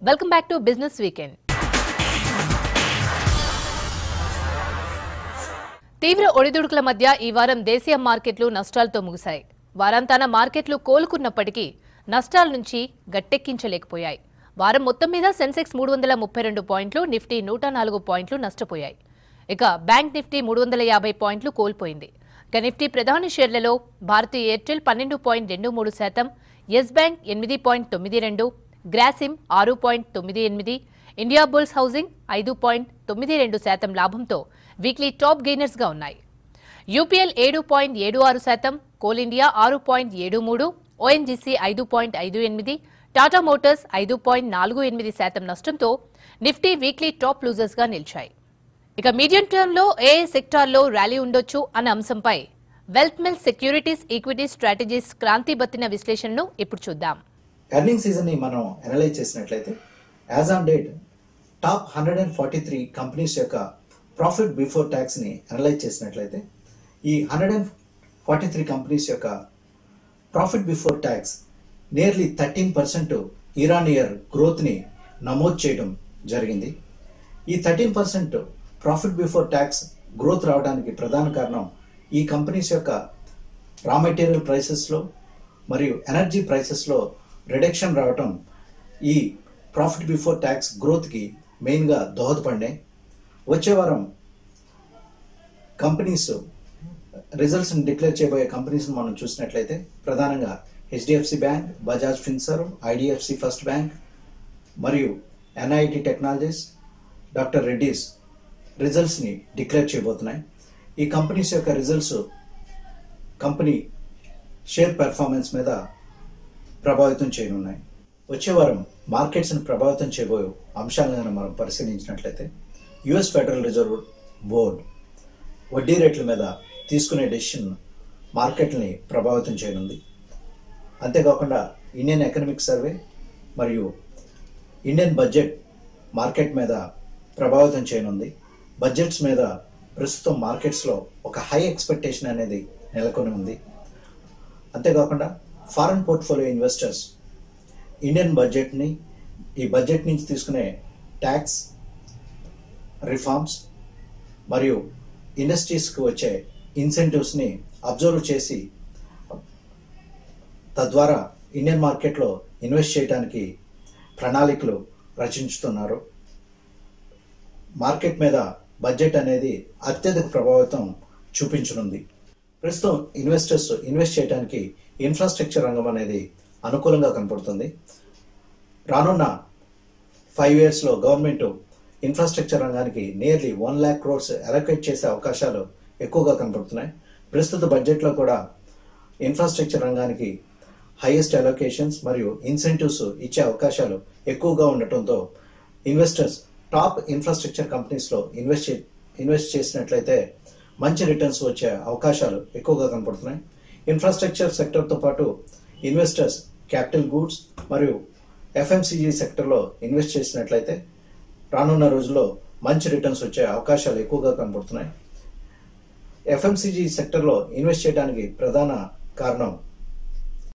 welcome back to business weekend తీవ్ర ఒడిదుడుకుల మధ్య ఈ వారం దేశీయ మార్కెట్లు నష్టాలతో ముగిశాయి వారాంతాన మార్కెట్లు కోలుకున్నప్పటికీ నష్టాల నుంచి గట్టెక్కించలేకపోయాయి వారం మొత్తం మీద సెన్సెక్స్ మూడు వందల ముప్పై రెండు పాయింట్లు నిఫ్టీ నూట నాలుగు పాయింట్లు నష్టపోయాయి ఇక బ్యాంక్ నిఫ్టీ మూడు వందల యాభై పాయింట్లు కోల్పోయింది ఇక నిఫ్టీ ప్రధాన షేర్లలో భారతీ ఎయిర్టెల్ పన్నెండు పాయింట్ రెండు మూడు శాతం ఎస్ బ్యాంక్ ఎనిమిది పాయింట్ తొమ్మిది రెండు గ్రాసిమ్ ఆరు పాయింట్ తొమ్మిది ఎనిమిది ఇండియా బుల్స్ హౌసింగ్ ఐదు పాయింట్ తొమ్మిది రెండు శాతం లాభంతో వీక్లీ టాప్ గెయినర్స్గా ఉన్నాయి యూపీఎల్ ఏడు పాయింట్ ఏడు ఆరు శాతం కోల్ ఇండియా ఆరు పాయింట్ ఏడు మూడు ఓఎన్జీసీ ఐదు పాయింట్ ఐదు ఎనిమిది టాటా మోటార్స్ ఐదు పాయింట్ నాలుగు ఎనిమిది శాతం నష్టంతో నిఫ్టీ వీక్లీ టాప్ లూజర్స్గా నిలిచాయి ఇక మీడియం టర్మ్లో ఏ సెక్టార్లో ర్యాలీ ఉండొచ్చు అన్న అంశంపై wealth mill securities equity strategies Kranthi Battina విశ్లేషణను ఇప్పుడు చూద్దాం ఎర్నింగ్ సీజన్ని మనం అనలైజ్ చేసినట్లయితే as on date top hundred and forty three companies యొక్క ప్రాఫిట్ బిఫోర్ ట్యాక్స్ని అనలైజ్ చేసినట్లయితే ఈ hundred and forty three companies యొక్క profit before tax nearly thirteen percent year on year గ్రోత్ని నమోదు చేయడం జరిగింది ఈ thirteen percent profit before tax growth రావడానికి ప్రధాన కారణం ఈ కంపెనీస్ యొక్క రా మెటీరియల్ ప్రైసెస్లో మరియు ఎనర్జీ ప్రైసెస్లో రిడక్షన్ రావటం ఈ ప్రాఫిట్ బిఫోర్ ట్యాక్స్ గ్రోత్కి మెయిన్గా దోహదపడినాయి వచ్చే వారం కంపెనీస్ రిజల్ట్స్ని డిక్లేర్ చేయబోయే కంపెనీస్ని మనం చూసినట్లయితే ప్రధానంగా HDFC bank Bajaj Finserv IDFC first bank మరియు ఎన్ఐటి టెక్నాలజీస్ డాక్టర్ రెడ్డీస్ రిజల్ట్స్ని డిక్లేర్ చేయబోతున్నాయి ఈ కంపెనీస్ యొక్క రిజల్ట్స్ కంపెనీ షేర్ పెర్ఫార్మెన్స్ మీద ప్రభావితం చేయనున్నాయి వచ్చే వారం మార్కెట్స్ని ప్రభావితం చేయబోయే అంశాలను మనం పరిశీలించినట్లయితే యుఎస్ ఫెడరల్ రిజర్వ్ బోర్డ్ వడ్డీ రేట్ల మీద తీసుకునే డెసిషన్ మార్కెట్ని ప్రభావితం చేయనుంది అంతేకాకుండా ఇండియన్ ఎకనామిక్ సర్వే మరియు ఇండియన్ బడ్జెట్ మార్కెట్ మీద ప్రభావితం చేయనుంది బడ్జెట్స్ మీద ప్రస్తుతం మార్కెట్స్లో ఒక హై ఎక్స్పెక్టేషన్ అనేది నెలకొని ఉంది అంతేకాకుండా ఫారెన్ పోర్ట్ఫోలియో ఇన్వెస్టర్స్ ఇండియన్ బడ్జెట్ని ఈ బడ్జెట్ నుంచి తీసుకునే ట్యాక్స్ రిఫార్మ్స్ మరియు ఇండస్ట్రీస్కి వచ్చే ఇన్సెంటివ్స్ని అబ్జర్వ్ చేసి తద్వారా ఇండియన్ మార్కెట్లో ఇన్వెస్ట్ చేయడానికి ప్రణాళికలు రచించుతున్నారు మార్కెట్ మీద బడ్జెట్ అనేది అత్యధిక ప్రభావితం చూపించనుంది ప్రస్తుతం ఇన్వెస్టర్స్ ఇన్వెస్ట్ చేయడానికి ఇన్ఫ్రాస్ట్రక్చర్ రంగం అనేది అనుకూలంగా కనపడుతుంది రానున్న ఫైవ్ ఇయర్స్లో గవర్నమెంట్ ఇన్ఫ్రాస్ట్రక్చర్ రంగానికి nearly one lakh crores allocate చేసే అవకాశాలు ఎక్కువగా కనపడుతున్నాయి ప్రస్తుత బడ్జెట్లో కూడా ఇన్ఫ్రాస్ట్రక్చర్ రంగానికి హైయెస్ట్ అలొకేషన్స్ మరియు ఇన్సెంటివ్స్ ఇచ్చే అవకాశాలు ఎక్కువగా ఉండటంతో ఇన్వెస్టర్స్ టాప్ ఇన్ఫ్రాస్ట్రక్చర్ కంపెనీస్లో ఇన్వెస్ట్ చే- ఇన్వెస్ట్ చేసినట్లయితే మంచి రిటర్న్స్ వచ్చే అవకాశాలు ఎక్కువగా కనపడుతున్నాయి ఇన్ఫ్రాస్ట్రక్చర్ సెక్టర్తో పాటు ఇన్వెస్టర్స్ క్యాపిటల్ గూడ్స్ మరియు ఎఫ్ఎంసీజీ సెక్టర్లో ఇన్వెస్ట్ చేసినట్లయితే రానున్న రోజుల్లో మంచి రిటర్న్స్ వచ్చే అవకాశాలు ఎక్కువగా కనపడుతున్నాయి ఎఫ్ఎంసీజీ సెక్టర్లో ఇన్వెస్ట్ చేయడానికి ప్రధాన కారణం